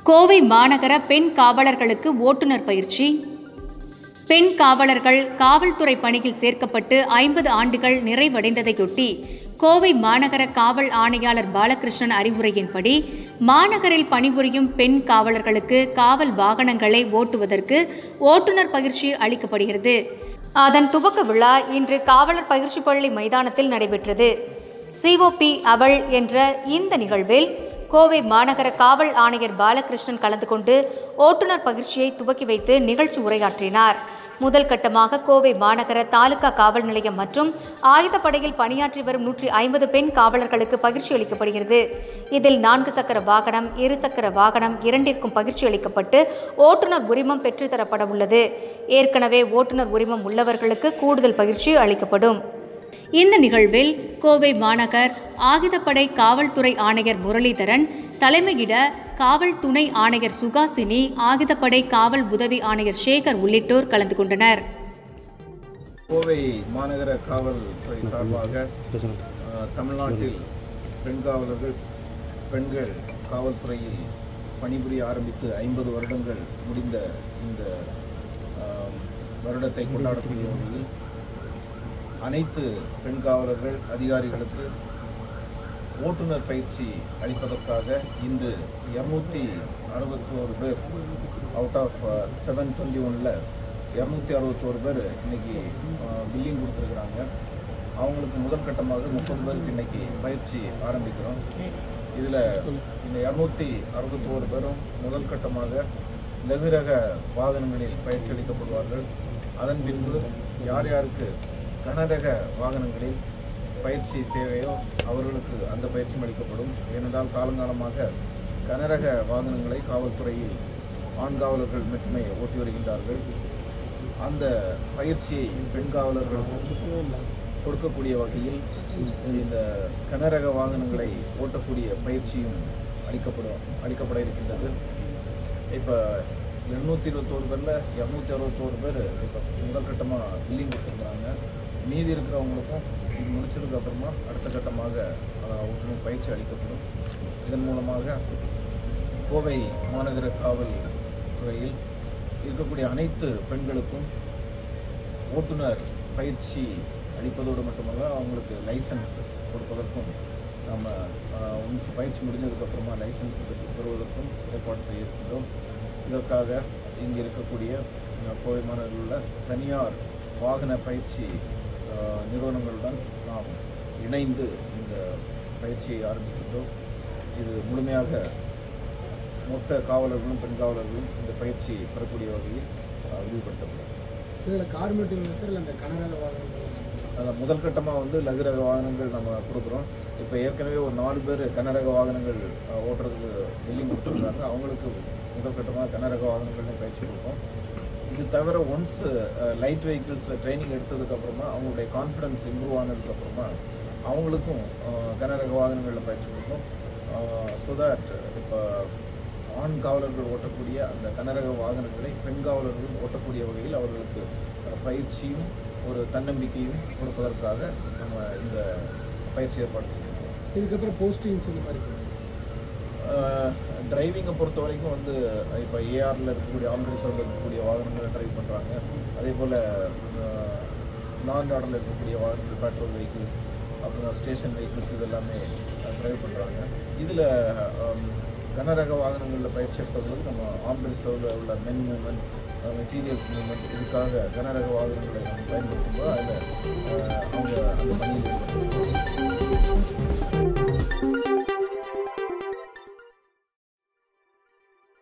கோவை மாநகர பெண் காவலர்களுக்கு ஓட்டுநர் பயிற்சி பெண் காவலர்கள் காவல்துறை பணியில் சேர்க்கப்பட்டு ஐம்பது ஆண்டுகள் நிறைவடைந்ததையொட்டி கோவை மாநகர காவல் ஆணையாளர் பாலகிருஷ்ணன் அறிவுரையின்படி மாநகரில் பணிபுரியும் பெண் காவலர்களுக்கு காவல் வாகனங்களை ஓட்டுவதற்கு ஓட்டுநர் பயிற்சி அளிக்கப்படுகிறது அதன் துவக்க விழா இன்று காவலர் பயிற்சி பள்ளி மைதானத்தில் நடைபெற்றது சிஓபி அவள் என்ற இந்த நிகழ்வில் கோவை மாநகர காவல் ஆணையர் பாலகிருஷ்ணன் கலந்து கொண்டு ஓட்டுநர் பயிற்சியை துவக்கி வைத்து நிகழ்ச்சி உரையாற்றினார் முதல் கட்டமாக கோவை மாநகர தாலுகா காவல் நிலையம் மற்றும் ஆயுதப்படையில் பணியாற்றி வரும் நூற்றி ஐம்பது பெண் காவலர்களுக்கு பயிற்சி அளிக்கப்படுகிறது இதில் நான்கு சக்கர வாகனம் இரு சக்கர வாகனம் இரண்டிற்கும் பயிற்சி அளிக்கப்பட்டு ஓட்டுநர் உரிமம் பெற்றுத்தரப்பட உள்ளது ஏற்கனவே ஓட்டுநர் உரிமம் உள்ளவர்களுக்கு கூடுதல் பயிற்சி அளிக்கப்படும் இந்த நிகழ்வில் கோவை மாநகர் ஆயுதப்படை காவல்துறை ஆணையர் முரளிதரன் தலைமையிட காவல் துணை ஆணையர் சுகாசினி ஆயுதப்படை காவல் உதவி ஆணையர் சேகர் உள்ளிட்டோர் கலந்து கொண்டனர் கோவை மாநகர காவல்துறை சார்பாக அஹ், தமிழ்நாட்டில் பெண் காவலர்கள் பெண்கள் காவல்துறையில் பணிபுரிய ஆரம்பித்து ஐம்பது வருடங்கள் முடிந்த இந்த அஹ், வருடத்தை கொண்டாடக்கூடிய வகையில் அனைத்து பெண் காவலர்கள் அதிகாரிகளுக்கு ஓட்டுநர் பயிற்சி அளிப்பதற்காக இன்று இரநூத்தி அறுபத்தோரு பேர் அவுட் ஆஃப் செவன் டுவெண்ட்டி ஒனில் இரநூத்தி அறுபத்தோரு பேர் இன்னைக்கு பில்லிங் கொடுத்துருக்குறாங்க அவங்களுக்கு முதல் கட்டமாக முப்பது பேருக்கு இன்னைக்கு பயிற்சி ஆரம்பிக்கிறோம் இதில் இந்த இரநூத்தி அறுபத்தோரு பேரும் முதல் கட்டமாக லகுரக வாகனங்களில் பயிற்சி அளிக்கப்படுவார்கள் அதன் பின்பு யார் யாருக்கு கனரக வாகனங்களில் பயிற்சி தேவையோ அவர்களுக்கு அந்த பயிற்சியும் அளிக்கப்படும் ஏனென்றால் காலங்காலமாக கனரக வாகனங்களை காவல்துறையில் ஆண் காவலர்கள் மட்டுமே ஓட்டி வருகின்றார்கள் அந்த பயிற்சியை பெண் காவலர்களுக்கும் கொடுக்கக்கூடிய வகையில் இந்த கனரக வாகனங்களை ஓட்டக்கூடிய பயிற்சியும் அளிக்கப்படும் அளிக்கப்பட இருக்கின்றது இப்போ எழுநூற்றி இருபத்தோரு பேரில் இரநூத்தி அறுபத்தோரு பேர் இப்போ முதல் கட்டமாக பில்லிங் கொடுத்துருக்குறாங்க மீதி இருக்கிறவங்களுக்கும் இது முடிச்சதுக்கு அப்புறமா அடுத்த கட்டமாக அஹ், ஓட்டுநர் பயிற்சி அளிக்கப்படும் இதன் மூலமாக கோவை மாநகர காவல் துறையில் இருக்கக்கூடிய அனைத்து பெண்களுக்கும் ஓட்டுநர் பயிற்சி அளிப்பதோடு மட்டுமல்ல அவங்களுக்கு லைசன்ஸ் கொடுப்பதற்கும் நம்ம ஆஹ், முடிச்சு பயிற்சி முடிஞ்சதுக்கப்புறமா லைசன்ஸ் பெற்று பெறுவதற்கும் ஏற்பாடு செய்திருக்கின்றோம் இதற்காக இங்கே இருக்கக்கூடிய ஆஹ், கோவை மாநகரில் உள்ள தனியார் வாகன பயிற்சி ஆஹ், நிறுவனங்களுடன் நாம் இணைந்து இந்த பயிற்சியை ஆரம்பிக்கின்றோம் இது முழுமையாக மொத்த காவலர்களும் பெண் காவலர்களும் இந்த பயிற்சி பெறக்கூடிய வகையில் ஆஹ், விரிவுபடுத்தப்படும் இதில் கார் மட்டும் இல்லை சார் இல்லை அந்த கனரக வாகனங்கள் அதில் முதல் கட்டமாக வந்து லகுரக வாகனங்கள் நம்ம கொடுக்குறோம் இப்போ ஏற்கனவே ஒரு நாலு பேர் கனரக வாகனங்கள் அஹ், ஓட்டுறதுக்கு பில்லிங் கொடுத்துருக்காங்க அவங்களுக்கு முதல் கட்டமாக கனரக வாகனங்கள்னு பயிற்சி கொடுப்போம் இது தவிர ஒன்ஸ் லைட் வெஹிக்கிள்ஸில் ட்ரைனிங் எடுத்ததுக்கப்புறமா அவங்களுடைய கான்ஃபிடன்ஸ் இம்ப்ரூவ் ஆனதுக்கப்புறமா அவங்களுக்கும் அஹ், கனரக வாகனங்களில் பயிற்சி கொடுப்போம் ஸோ தட் இப்போ ஆண் காவலர்கள் ஓட்டக்கூடிய அந்த கனரக வாகனங்களை பெண் காவலர்களும் ஓட்டக்கூடிய வகையில் அவர்களுக்கு அஹ், பயிற்சியும் ஒரு தன்னம்பிக்கையும் கொடுப்பதற்காக நம்ம இந்த பயிற்சி ஏற்பாடு செய்திருக்கோம் சரி, இதுக்கப்புறம் போஸ்டிங்ஸ் இந்த மாதிரி டிரைவிங்கை பொறுத்த வரைக்கும் வந்து இப்போ ஏஆரில் இருக்கக்கூடிய ஆன் ரிசர்வில் இருக்கக்கூடிய வாகனங்களை டிரைவ் பண்ணுறாங்க அதே போல் நான் ஆர்டரில் இருக்கக்கூடிய வாகனங்கள் பெட்ரோல் வெஹிக்கிள்ஸ் அப்புறம் ஸ்டேஷன் வெஹிக்கிள்ஸ் இது எல்லாமே டிரைவ் பண்ணுறாங்க இதில் கனரக வாகனங்களில் பயிற்சி எடுத்தவங்களுக்கு நம்ம ஆன் ரிசர்வில் உள்ள மென் மூவ்மெண்ட் மெட்டீரியல்ஸ் மூவ்மெண்ட் இதுக்காக கனரக வாகனங்களை நம்ம பயன்படுத்தும் போது அதில் அவங்க அந்த பணியில் ஈடுபடுறாங்க.